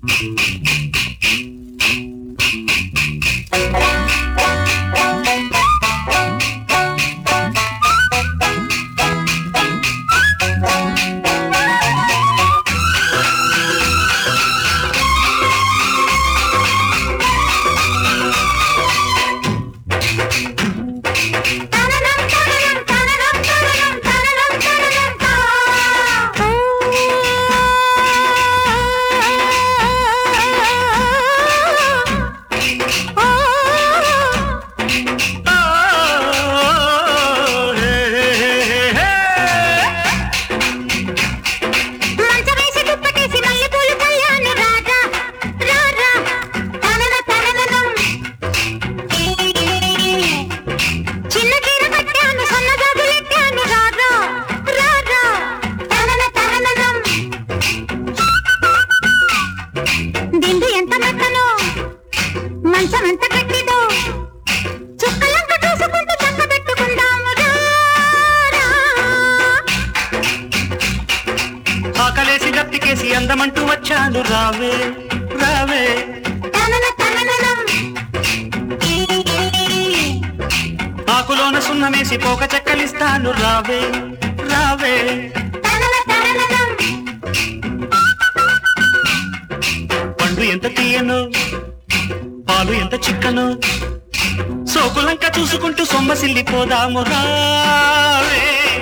ఆ, హే, హే, హే, హే. మంచమేసి దుప్పటేసి మల్లెపూలు కళ్యాణి రాజా రారా తనన తనననం చిన్న చీర కట్టాను సన్న జాజులెట్టాను రారా రారా తనన తనననం దిండు ఎంత మెత్తనో మంచం ఎంత గట్టిదో చుక్కలంక చూసుకుంటూ చక్క పెట్టుకుందాము రారా ఆకలేసి గప్పికేసి అందమంటూ వచ్చాను రావే రావే తనన తనననం ఆకులోన సున్నమేసి పోక చెక్కలిస్తాను రావే రావే తనన తనననం పండు ఎంత తీయను పాలు ఎంత చిక్కను సోకులంక చూసుకుంటూ సొమ్మసిల్లిపోదాము రావే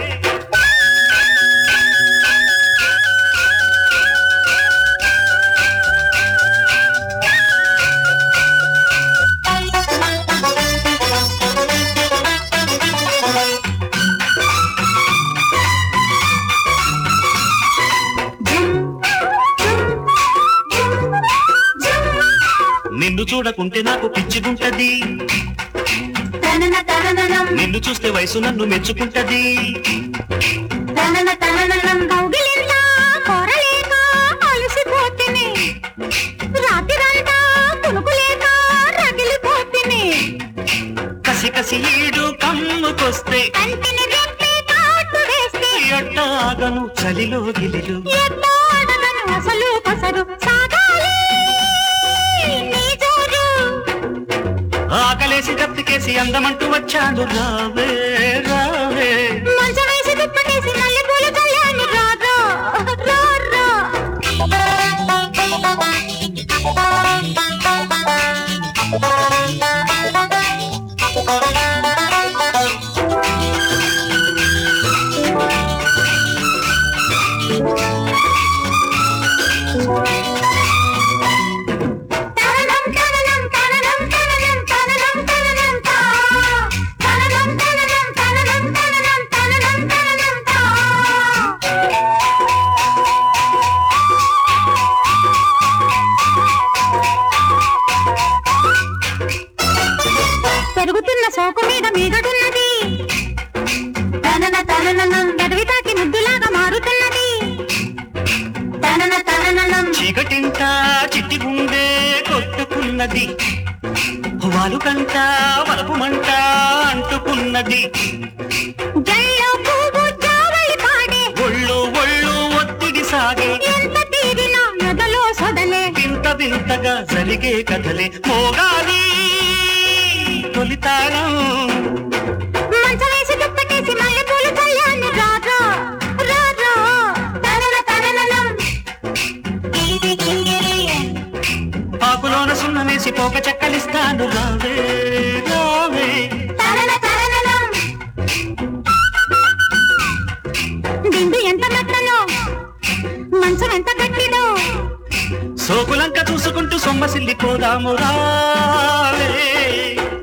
నిన్ను చూడకుంటే నాకు పిచ్చిగుంటది తనన తనననం నిన్ను చూస్తే వయసు నన్ను మెచ్చుకుంటది తనన తనననం కౌగిలింత కోరలేక అలసిపోతిని రాత్రిరంతా కునుకులేక రగిలిపోతిని కసి కసి ఈడు కమ్ముకొస్తే కంటిని రెప్పి కాటు వేస్తే ఎట్టాగను చలిలో గిలిలు ఎన్నో అడగను అసలు కొసరు సాగాలి నీ జోరు ఆకలేసి కత్తికేసి అందమంటూ వచ్చాను రావే రావే మంచం వేసి దుప్పటేసి మల్లెపూల కళ్యాణి రారా రారా తననం తననం తననం తననం తననం తననం తా తననం తననం తననం తననం తననం తననం తా పెరుగుతున్న సోకు మీద మీగడున్నది తనన తనననం గడవి తాకి ముద్దులాగా మారుతున్నది తనన తనననం చీకటింట చిట్టి గుండె కొట్టుకున్నది వాలు కంట వలపు మంట అంటుకున్నది జల్లో పువ్వు జావళి పాడే ఒళ్ళు ఒళ్ళు ఒత్తిడి సాగే ఎంత తీరినా ఎదలో సొదలే వింత వింతగా జరిగే కథలే మోగాలి తొలితాళం మంచమేసి దుప్పటేసి మల్లెపూలు కళ్యాణి రారా రారా తనన తనననం ఆకులోన సున్నమేసి పోక చెక్కలిస్తాను రావే రావే తనన తనననం దిండు ఎంత మెత్తనో మంచం ఎంత గట్టిదో సోకులంక చూసుకుంటూ సొమ్మసిల్లిపోదాము రావే